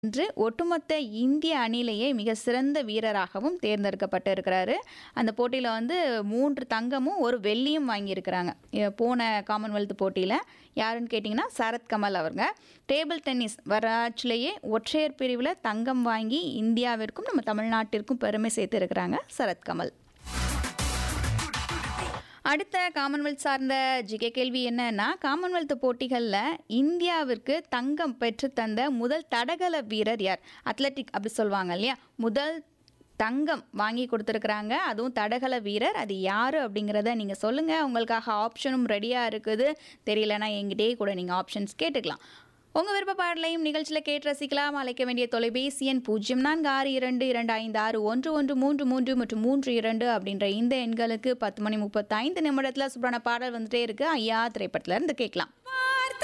என்று ஒட்டுமொத்த இந்திய அணியிலேயே மிக சிறந்த வீரராகவும் தேர்ந்தெடுக்கப்பட்டு இருக்கிறாரு அந்த போட்டியில் வந்து மூன்று தங்கமும் ஒரு வெள்ளியும் வாங்கியிருக்கிறாங்க இ- போன காமன்வெல்த் போட்டியில் யாருன்னு கேட்டிங்கன்னா சரத் கமல் அவங்க டேபிள் டென்னிஸ் வரலாற்றிலேயே ஒற்றையர் பிரிவில் தங்கம் வாங்கி இந்தியாவிற்கும் நம்ம தமிழ்நாட்டிற்கும் பெருமை சேர்த்து இருக்கிறாங்க சரத் கமல் அடுத்த காமன்வெல்த் சார்ந்த ஜிகே கேள்வி என்னன்னா காமன்வெல்த் போட்டிகளில் இந்தியாவிற்கு தங்கம் பெற்று தந்த முதல் தடகள வீரர் யார் அத்லட்டிக் அப்படி சொல்லுவாங்க இல்லையா முதல் தங்கம் வாங்கி கொடுத்துருக்குறாங்க அதுவும் தடகள வீரர் அது யார் அப்படிங்கிறத நீங்கள் சொல்லுங்கள் உங்களுக்காக ஆப்ஷனும் ரெடியாக இருக்குது தெரியலனா என்கிட்டயே கூட நீங்கள் ஆப்ஷன்ஸ் கேட்டுக்கலாம் உங்கள் விருப்ப பாடலையும் நிகழ்ச்சியில் கேட்டு ரசிக்கலாம் அழைக்க வேண்டிய தொலைபேசி எண் பூஜ்ஜியம் நான்கு ஆறு இரண்டு இரண்டு ஐந்து ஆறு ஒன்று ஒன்று மூன்று மூன்று மற்றும் மூன்று இரண்டு அப்படின்ற இந்த எண்களுக்கு பத்து மணி முப்பத்தைந்து நிமிடத்தில் சூப்பரான பாடல் வந்துட்டே இருக்கு ஐயா திரைப்படத்துல இருந்து கேட்கலாம்